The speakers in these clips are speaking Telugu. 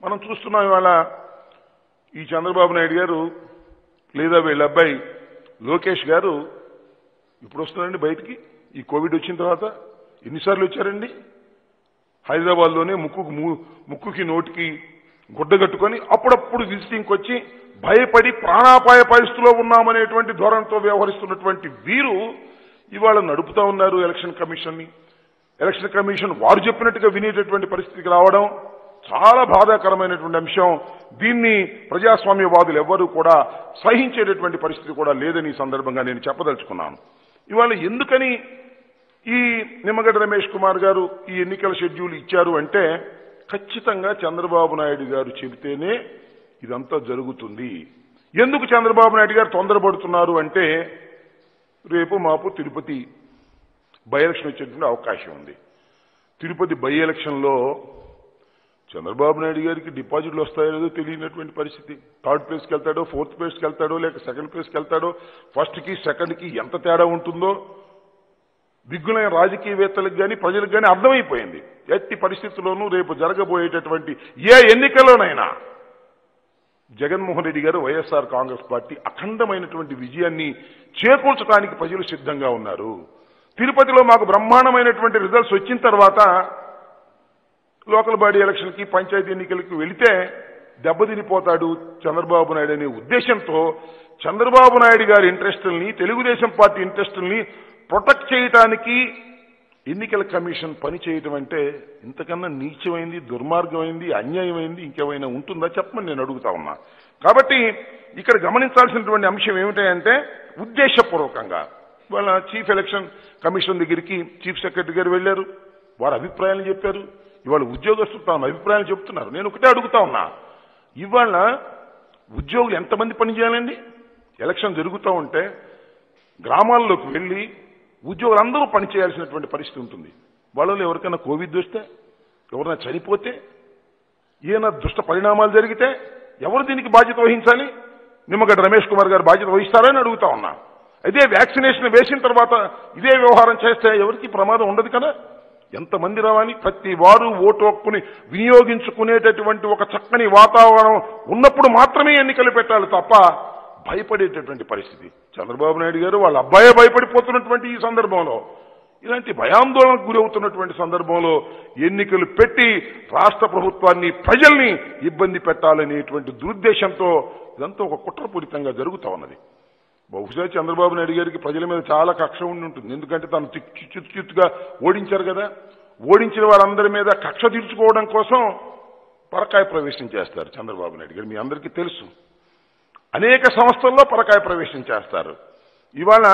మనం చూస్తున్నాం ఇవాళ ఈ చంద్రబాబు నాయుడు గారు లేదా వీళ్ళ అబ్బాయి లోకేష్ గారు ఇప్పుడు వస్తున్నారండి బయటికి ఈ కోవిడ్ వచ్చిన తర్వాత ఎన్నిసార్లు వచ్చారండి హైదరాబాద్లోనే ముక్కుకు ము- ముక్కుకి నోటికి గుడ్డ కట్టుకొని అప్పుడప్పుడు విజిటింగ్కి వచ్చి భయపడి ప్రాణాపాయ పరిస్థితిలో ఉన్నామనేటువంటి ధోరణితో వ్యవహరిస్తున్నటువంటి వీరు ఇవాళ నడుపుతా ఉన్నారు ఎలక్షన్ కమిషన్ని ఎలక్షన్ కమిషన్ వారు చెప్పినట్టుగా వినేటటువంటి పరిస్థితికి రావడం చాలా బాధాకరమైనటువంటి అంశం దీన్ని ప్రజాస్వామ్యవాదులు ఎవ్వరూ కూడా సహించేటటువంటి పరిస్థితి కూడా లేదని ఈ సందర్భంగా నేను చెప్పదలుచుకున్నాను ఇవాళ ఎందుకని ఈ నిమ్మగడ్డ రమేష్ కుమార్ గారు ఈ ఎన్నికల షెడ్యూల్ ఇచ్చారు అంటే ఖచ్చితంగా చంద్రబాబు నాయుడు గారు చెబితేనే ఇదంతా జరుగుతుంది ఎందుకు చంద్రబాబు నాయుడు గారు తొందరపడుతున్నారు అంటే రేపు మాపు తిరుపతి బై ఎలక్షన్ వచ్చేటువంటి అవకాశం ఉంది తిరుపతి బై ఎలక్షన్లో చంద్రబాబు నాయుడు గారికి డిపాజిట్లు వస్తాయో లేదో తెలియనటువంటి పరిస్థితి థర్డ్ ప్లేస్కి వెళ్తాడో ఫోర్త్ ప్లేస్కి వెళ్తాడో లేక సెకండ్ ప్లేస్కి వెళ్తాడో ఫస్ట్కి సెకండ్కి ఎంత తేడా ఉంటుందో దిగ్గులైన రాజకీయవేత్తలకు కానీ ప్రజలకు కానీ అర్థమైపోయింది ఎట్టి పరిస్థితుల్లోనూ రేపు జరగబోయేటటువంటి ఏ ఎన్నికల్లోనైనా జగన్మోహన్ రెడ్డి గారు వైఎస్ఆర్ కాంగ్రెస్ పార్టీ అఖండమైనటువంటి విజయాన్ని చేకూర్చడానికి ప్రజలు సిద్ధంగా ఉన్నారు తిరుపతిలో మాకు బ్రహ్మాండమైనటువంటి రిజల్ట్స్ వచ్చిన తర్వాత లోకల్ బాడీ ఎలక్షన్కి పంచాయతీ ఎన్నికలకి వెళితే దెబ్బతినిపోతాడు చంద్రబాబు నాయుడు అనే ఉద్దేశంతో చంద్రబాబు నాయుడు గారి ఇంట్రెస్టుల్ని తెలుగుదేశం పార్టీ ఇంట్రెస్టుల్ని ప్రొటెక్ట్ చేయడానికి ఎన్నికల కమిషన్ పని చేయటం అంటే ఇంతకన్నా నీచమైంది దుర్మార్గమైంది అన్యాయమైంది ఇంకేమైనా ఉంటుందా చెప్పమని నేను అడుగుతా ఉన్నా కాబట్టి ఇక్కడ గమనించాల్సినటువంటి అంశం ఏమిటంటే ఉద్దేశపూర్వకంగా వాళ్ళ చీఫ్ ఎలక్షన్ కమిషన్ దగ్గరికి చీఫ్ సెక్రటరీ గారు వెళ్లారు వారి అభిప్రాయాలు చెప్పారు ఇవాళ ఉద్యోగస్తులు తమ అభిప్రాయాలు చెప్తున్నారు నేను ఒకటే అడుగుతా ఉన్నా ఇవాళ ఉద్యోగులు ఎంతమంది పని చేయాలండి ఎలక్షన్ జరుగుతూ ఉంటే గ్రామాల్లోకి వెళ్ళి ఉద్యోగులందరూ పనిచేయాల్సినటువంటి పరిస్థితి ఉంటుంది వాళ్ళలో ఎవరికైనా కోవిడ్ వస్తే ఎవరైనా చనిపోతే ఏమైనా దుష్ట పరిణామాలు జరిగితే ఎవరు దీనికి బాధ్యత వహించాలి నిమ్మగడ్డ రమేష్ కుమార్ గారు బాధ్యత వహిస్తారని అడుగుతా ఉన్నా అదే వ్యాక్సినేషన్ వేసిన తర్వాత ఇదే వ్యవహారం చేస్తే ఎవరికి ప్రమాదం ఉండదు కదా ఎంతమంది రావాలి ప్రతి వారు ఓటు హక్కుని వినియోగించుకునేటటువంటి ఒక చక్కని వాతావరణం ఉన్నప్పుడు మాత్రమే ఎన్నికలు పెట్టాలి తప్ప భయపడేటటువంటి పరిస్థితి చంద్రబాబు నాయుడు గారు వాళ్ళ అబ్బాయే భయపడిపోతున్నటువంటి ఈ సందర్భంలో ఇలాంటి భయాందోళనకు గురవుతున్నటువంటి సందర్భంలో ఎన్నికలు పెట్టి రాష్ట్ర ప్రభుత్వాన్ని ప్రజల్ని ఇబ్బంది పెట్టాలనేటువంటి దురుద్దేశంతో ఇదంతా ఒక కుట్రపూరితంగా జరుగుతా ఉన్నది బహుశా చంద్రబాబు నాయుడు గారికి ప్రజల మీద చాలా కక్ష ఉండి ఉంటుంది ఎందుకంటే తను చిత్తు చిత్తు చిత్తుగా ఓడించారు కదా ఓడించిన వారందరి మీద కక్ష తీర్చుకోవడం కోసం పరకాయ ప్రవేశం చేస్తారు చంద్రబాబు నాయుడు గారు మీ అందరికీ తెలుసు అనేక సంస్థల్లో పరకాయ ప్రవేశం చేస్తారు ఇవాళ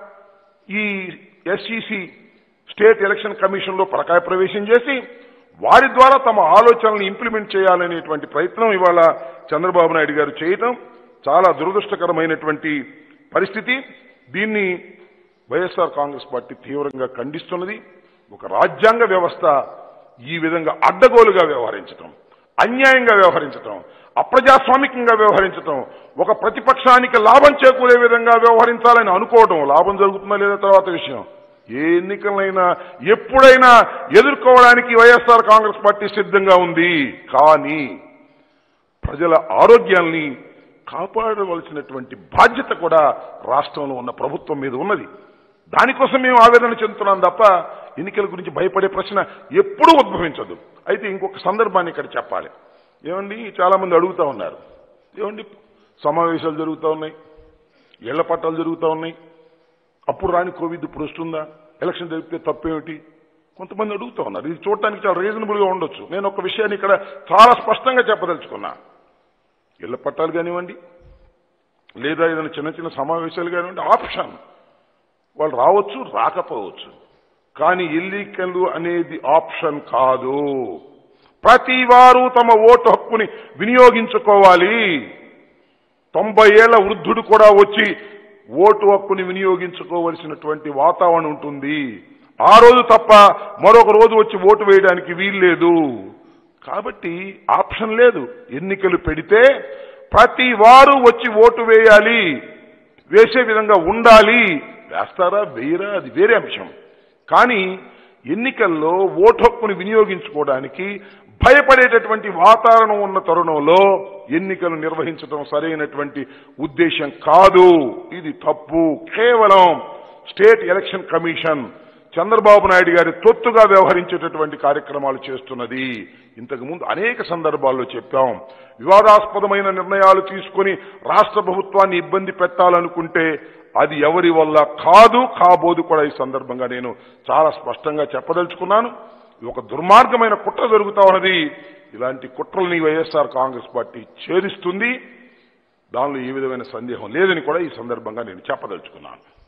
ఈ ఎస్ఈసి స్టేట్ ఎలక్షన్ కమిషన్ లో పరకాయ ప్రవేశం చేసి వారి ద్వారా తమ ఆలోచనల్ని ఇంప్లిమెంట్ చేయాలనేటువంటి ప్రయత్నం ఇవాళ చంద్రబాబు నాయుడు గారు చేయటం చాలా దురదృష్టకరమైనటువంటి పరిస్థితి దీన్ని వైఎస్ఆర్ కాంగ్రెస్ పార్టీ తీవ్రంగా ఖండిస్తున్నది ఒక రాజ్యాంగ వ్యవస్థ ఈ విధంగా అడ్డగోలుగా వ్యవహరించటం అన్యాయంగా వ్యవహరించటం అప్రజాస్వామికంగా వ్యవహరించటం ఒక ప్రతిపక్షానికి లాభం చేకూరే విధంగా వ్యవహరించాలని అనుకోవడం లాభం జరుగుతుందా లేదా తర్వాత విషయం ఏ ఎన్నికలైనా ఎప్పుడైనా ఎదుర్కోవడానికి వైఎస్ఆర్ కాంగ్రెస్ పార్టీ సిద్ధంగా ఉంది కానీ ప్రజల ఆరోగ్యాల్ని కాపాడవలసినటువంటి బాధ్యత కూడా రాష్ట్రంలో ఉన్న ప్రభుత్వం మీద ఉన్నది దానికోసం మేము ఆవేదన చెందుతున్నాం తప్ప ఎన్నికల గురించి భయపడే ప్రశ్న ఎప్పుడూ ఉద్భవించదు అయితే ఇంకొక సందర్భాన్ని ఇక్కడ చెప్పాలి ఏమండి చాలా మంది అడుగుతా ఉన్నారు ఏమండి సమావేశాలు జరుగుతూ ఉన్నాయి ఇళ్ల పట్టాలు జరుగుతూ ఉన్నాయి అప్పుడు రాని కోవిడ్ ఇప్పుడు వస్తుందా ఎలక్షన్ జరిగితే తప్పేమిటి కొంతమంది అడుగుతా ఉన్నారు ఇది చూడటానికి చాలా రీజనబుల్ గా ఉండొచ్చు నేను ఒక విషయాన్ని ఇక్కడ చాలా స్పష్టంగా చెప్పదలుచుకున్నా ఇళ్ల పట్టాలు కానివ్వండి లేదా ఏదైనా చిన్న చిన్న సమావేశాలు కానివ్వండి ఆప్షన్ వాళ్ళు రావచ్చు రాకపోవచ్చు కానీ ఎన్నికలు అనేది ఆప్షన్ కాదు ప్రతి వారు తమ ఓటు హక్కుని వినియోగించుకోవాలి తొంభై ఏళ్ల వృద్ధుడు కూడా వచ్చి ఓటు హక్కుని వినియోగించుకోవలసినటువంటి వాతావరణం ఉంటుంది ఆ రోజు తప్ప మరొక రోజు వచ్చి ఓటు వేయడానికి వీల్లేదు కాబట్టి ఆప్షన్ లేదు ఎన్నికలు పెడితే ప్రతి వారు వచ్చి ఓటు వేయాలి వేసే విధంగా ఉండాలి వేస్తారా వేయరా అది వేరే అంశం కానీ ఎన్నికల్లో ఓటు హక్కుని వినియోగించుకోవడానికి భయపడేటటువంటి వాతావరణం ఉన్న తరుణంలో ఎన్నికలు నిర్వహించడం సరైనటువంటి ఉద్దేశం కాదు ఇది తప్పు కేవలం state election commission Chandrababu Naidu గారి తొత్తుగా వ్యవహరించేటటువంటి కార్యక్రమాలు చేస్తున్నది ఇంతకు ముందు అనేక సందర్భాల్లో చెప్పాం వివాదాస్పదమైన నిర్ణయాలు తీసుకుని రాష్ట్ర ప్రభుత్వాన్ని ఇబ్బంది పెట్టాలనుకుంటే అది ఎవరి వల్ల కాదు కాబోదు కూడా ఈ సందర్భంగా నేను చాలా స్పష్టంగా చెప్పదలుచుకున్నాను ఇది ఒక దుర్మార్గమైన కుట్ర జరుగుతా ఉన్నది ఇలాంటి కుట్రల్ని వైఎస్ఆర్ కాంగ్రెస్ పార్టీ ఛేదిస్తుంది దానిలో ఏ విధమైన సందేహం లేదని కూడా ఈ సందర్భంగా నేను చెప్పదలుచుకున్నాను